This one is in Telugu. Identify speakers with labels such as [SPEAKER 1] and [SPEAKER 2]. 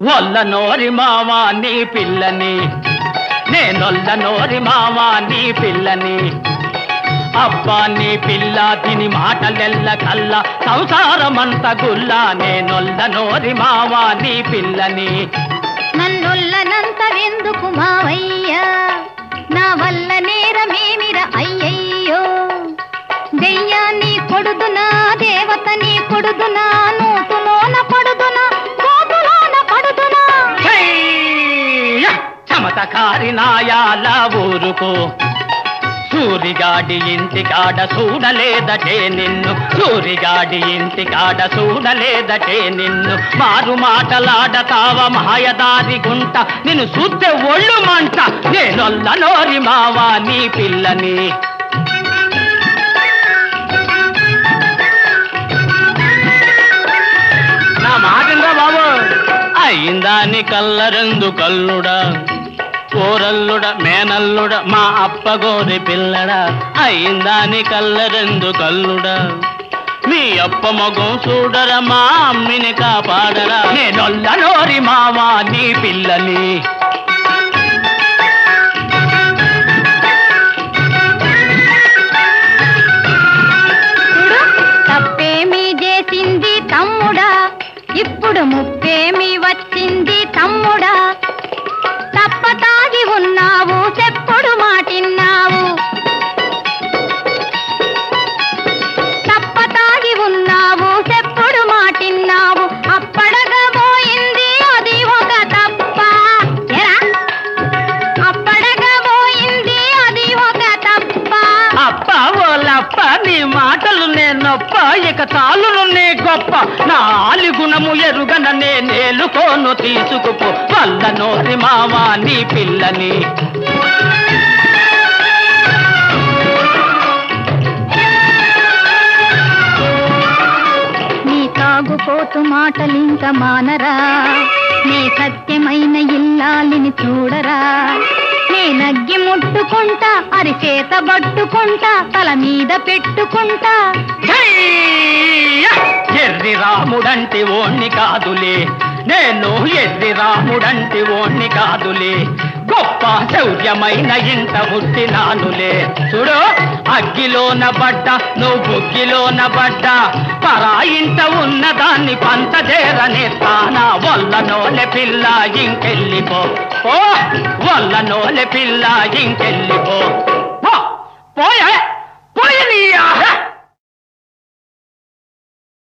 [SPEAKER 1] వల్ల నోరి మావా నీ పిల్లని నేనొల్ల నోరి మావా నీ పిల్లని అబ్బా నీ పిల్ల తిని మాటలెల్ల కల్లా సంసారమంత గుల్లా నేనొల్ల నోరి మావా నీ పిల్లని
[SPEAKER 2] నన్నొల్లనంతవెందుకు మావయ్యా నా వల్ల నేరమేమిర అయ్యయ్యో దెయ్యాన్ని కొడుదునా దేవతని కొడుదునా నూతులోన పడుదునా కోతులోన పడుదునా
[SPEAKER 1] హెయ్య! చమతకారి నాయాల ఊరుకో సూరిగాడి ఇంటికాడ చూడలేదటే నిన్ను సూరిగాడి ఇంటికాడ చూడలేదటే నిన్ను మారు మాటలాడతావ మాయదారి గుంట నిన్ను చూస్తే ఒళ్ళు మంట నేనొల్ల నోరి మావా నీ పిల్లని నా మాటంగా బాబు అయిందాని కల్లరెందు కల్లుడా కూరల్లుడ మేనల్లుడ మా అప్పగోరి పిల్లడా అయిందాని కల్లరెందు కల్లుడా మీ అప్ప మగం చూడరా మా అమ్మిని కాపాడరా నేనొల్ల నోరి మావా నీ పిల్లని
[SPEAKER 2] చూడు తప్పేమి చేసింది తమ్ముడా ఇప్పుడు ముప్పేమి వచ్చింది తమ్ముడా తప్ప తాగి ఉన్నావు చెప్పుడు మాటిన్నావు తప్ప తాగి ఉన్నావు చెప్పుడు మాటిన్నావు అప్పడగా పోయింది అది ఒక తప్ప ఎరా అప్పడగా పోయింది అది ఒక తప్ప
[SPEAKER 1] అప్ప ఓలప్ప నీ మాటలు నేనొప్ప ఇక చాలును నీ గొప్ప నా ఆలి గుణము ఎరుగన నే నేలుకోను తీసుకుపో వల్ల నోరి మావా నీ పిల్లని
[SPEAKER 2] నీ తాగుపోతు మాటలింక మానరా నీ సత్యమైన ఇల్లాలిని చూడరా నీ నగ్గి ముట్టుకుంటా అరిచేత పట్టుకుంటా తల మీద పెట్టుకుంటా
[SPEAKER 1] జయ్య! ఎర్రి రాముడంటి ఓణ్ణి కాదులే నేను ఎర్రి రాముడంటి ఓణ్ణి కాదులే గొప్ప శౌర్యమైన ఇంట పుట్టినానులే చూడు అగ్గిలోన పడ్డ నువ్వు బుగ్గిలోన పడ్డ పరా ఇంట ఉన్న దాన్ని పంచజేరనే తానా వల్ల నోలె పిల్ల ఇంకెళ్ళిపో ఓ వల్ల నోలె పిల్ల ఇంకెళ్ళిపో పో. పోయే పోయి నీ ఆహ!